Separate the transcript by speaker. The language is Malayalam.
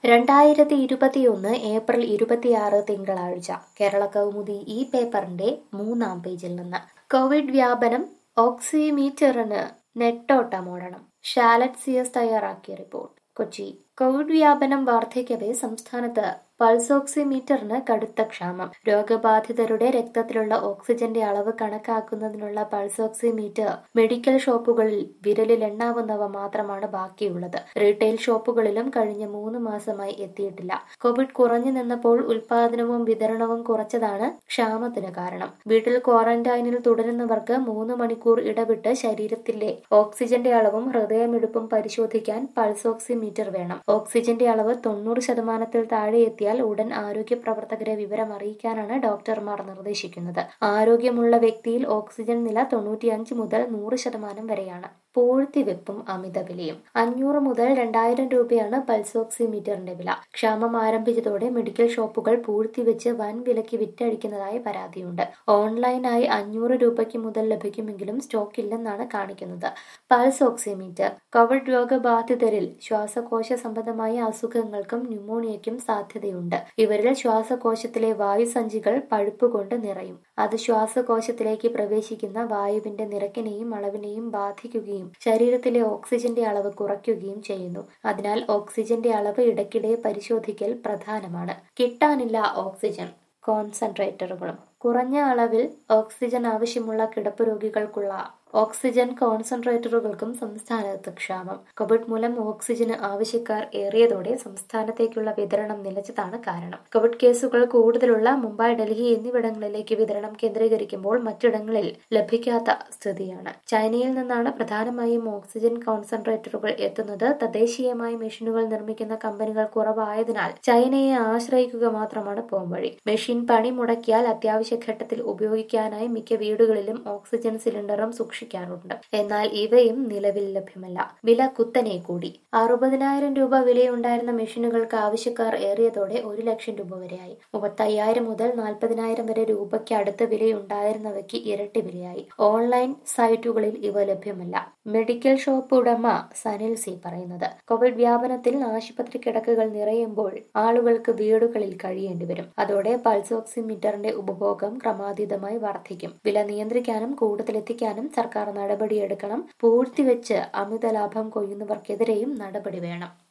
Speaker 1: രണ്ടായിരത്തി ഇരുപത്തിയൊന്ന് ഏപ്രിൽ ഇരുപത്തിയാറ് തിങ്കളാഴ്ച കേരള കൗമുദി ഈ പേപ്പറിന്റെ മൂന്നാം പേജിൽ നിന്ന് കോവിഡ് വ്യാപനം ഓക്സിമീറ്ററിന് നെട്ടോട്ടമോടണം ഷാലറ്റ് സി എസ് തയ്യാറാക്കിയ റിപ്പോർട്ട് കൊച്ചി കോവിഡ് വ്യാപനം വർദ്ധിക്കവേ സംസ്ഥാനത്ത് പൾസ് ഓക്സിമീറ്ററിന് കടുത്ത ക്ഷാമം രോഗബാധിതരുടെ രക്തത്തിലുള്ള ഓക്സിജന്റെ അളവ് കണക്കാക്കുന്നതിനുള്ള പൾസ് ഓക്സിമീറ്റർ മെഡിക്കൽ ഷോപ്പുകളിൽ വിരലിൽ എണ്ണാവുന്നവ മാത്രമാണ് ബാക്കിയുള്ളത് റീറ്റെയിൽ ഷോപ്പുകളിലും കഴിഞ്ഞ മൂന്ന് മാസമായി എത്തിയിട്ടില്ല കോവിഡ് കുറഞ്ഞു നിന്നപ്പോൾ ഉൽപാദനവും വിതരണവും കുറച്ചതാണ് ക്ഷാമത്തിന് കാരണം വീട്ടിൽ ക്വാറന്റൈനിൽ തുടരുന്നവർക്ക് മൂന്ന് മണിക്കൂർ ഇടവിട്ട് ശരീരത്തിലെ ഓക്സിജന്റെ അളവും ഹൃദയമിടിപ്പും പരിശോധിക്കാൻ പൾസ് ഓക്സിമീറ്റർ വേണം ഓക്സിജന്റെ അളവ് തൊണ്ണൂറ് ശതമാനത്തിൽ താഴെ എത്തിയാൽ ഉടൻ ആരോഗ്യ പ്രവർത്തകരെ വിവരം അറിയിക്കാനാണ് ഡോക്ടർമാർ നിർദ്ദേശിക്കുന്നത് ആരോഗ്യമുള്ള വ്യക്തിയിൽ ഓക്സിജൻ നില തൊണ്ണൂറ്റിയഞ്ച് മുതൽ നൂറ് ശതമാനം വരെയാണ് പൂഴ്ത്തിവെപ്പും അമിത വിലയും അഞ്ഞൂറ് മുതൽ രണ്ടായിരം രൂപയാണ് പൾസ് ഓക്സിമീറ്ററിന്റെ വില ക്ഷാമം ആരംഭിച്ചതോടെ മെഡിക്കൽ ഷോപ്പുകൾ പൂഴ്ത്തിവെച്ച് വൻ വിലയ്ക്ക് വിറ്റഴിക്കുന്നതായി പരാതിയുണ്ട് ഓൺലൈനായി അഞ്ഞൂറ് രൂപയ്ക്ക് മുതൽ ലഭിക്കുമെങ്കിലും സ്റ്റോക്ക് ഇല്ലെന്നാണ് കാണിക്കുന്നത് പൾസ് ഓക്സിമീറ്റർ കോവിഡ് രോഗബാധിതരിൽ ശ്വാസകോശ സംബന്ധമായ അസുഖങ്ങൾക്കും ന്യൂമോണിയയ്ക്കും സാധ്യതയുണ്ട് ഇവരിൽ ശ്വാസകോശത്തിലെ വായുസഞ്ചികൾ പഴുപ്പ് കൊണ്ട് നിറയും അത് ശ്വാസകോശത്തിലേക്ക് പ്രവേശിക്കുന്ന വായുവിന്റെ നിരക്കിനെയും അളവിനെയും ബാധിക്കുകയും ശരീരത്തിലെ ഓക്സിജന്റെ അളവ് കുറയ്ക്കുകയും ചെയ്യുന്നു അതിനാൽ ഓക്സിജന്റെ അളവ് ഇടയ്ക്കിടെ പരിശോധിക്കൽ പ്രധാനമാണ് കിട്ടാനില്ല ഓക്സിജൻ കോൺസെൻട്രേറ്ററുകളും കുറഞ്ഞ അളവിൽ ഓക്സിജൻ ആവശ്യമുള്ള കിടപ്പ് രോഗികൾക്കുള്ള ഓക്സിജൻ കോൺസെൻട്രേറ്ററുകൾക്കും സംസ്ഥാനത്ത് ക്ഷാമം കോവിഡ് മൂലം ഓക്സിജന് ആവശ്യക്കാർ ഏറിയതോടെ സംസ്ഥാനത്തേക്കുള്ള വിതരണം നിലച്ചതാണ് കാരണം കോവിഡ് കേസുകൾ കൂടുതലുള്ള മുംബൈ ഡൽഹി എന്നിവിടങ്ങളിലേക്ക് വിതരണം കേന്ദ്രീകരിക്കുമ്പോൾ മറ്റിടങ്ങളിൽ ലഭിക്കാത്ത സ്ഥിതിയാണ് ചൈനയിൽ നിന്നാണ് പ്രധാനമായും ഓക്സിജൻ കോൺസെൻട്രേറ്ററുകൾ എത്തുന്നത് തദ്ദേശീയമായി മെഷീനുകൾ നിർമ്മിക്കുന്ന കമ്പനികൾ കുറവായതിനാൽ ചൈനയെ ആശ്രയിക്കുക മാത്രമാണ് പോംവഴി മെഷീൻ പണി മുടക്കിയാൽ അത്യാവശ്യ ഘട്ടത്തിൽ ഉപയോഗിക്കാനായി മിക്ക വീടുകളിലും ഓക്സിജൻ സിലിണ്ടറും സൂക്ഷിക്കാറുണ്ട് എന്നാൽ ഇവയും നിലവിൽ ലഭ്യമല്ല വില കുത്തനെ കൂടി അറുപതിനായിരം രൂപ വിലയുണ്ടായിരുന്ന മെഷീനുകൾക്ക് ആവശ്യക്കാർ ഏറിയതോടെ ഒരു ലക്ഷം രൂപ വരെയായി മുപ്പത്തയ്യായിരം മുതൽ നാൽപ്പതിനായിരം വരെ രൂപയ്ക്ക് അടുത്ത വിലയുണ്ടായിരുന്നവയ്ക്ക് ഇരട്ടി വിലയായി ഓൺലൈൻ സൈറ്റുകളിൽ ഇവ ലഭ്യമല്ല മെഡിക്കൽ ഷോപ്പ് ഉടമ സനിൽ സി പറയുന്നത് കോവിഡ് വ്യാപനത്തിൽ ആശുപത്രി കിടക്കുകൾ നിറയുമ്പോൾ ആളുകൾക്ക് വീടുകളിൽ കഴിയേണ്ടി വരും അതോടെ പൾസ് ഓക്സിമീറ്ററിന്റെ ഉപഭോഗം ക്രമാതീതമായി വർദ്ധിക്കും വില നിയന്ത്രിക്കാനും കൂടുതൽ എത്തിക്കാനും സർക്കാർ നടപടിയെടുക്കണം പൂഴ്ത്തിവെച്ച് അമിത ലാഭം കൊയ്യുന്നവർക്കെതിരെയും നടപടി വേണം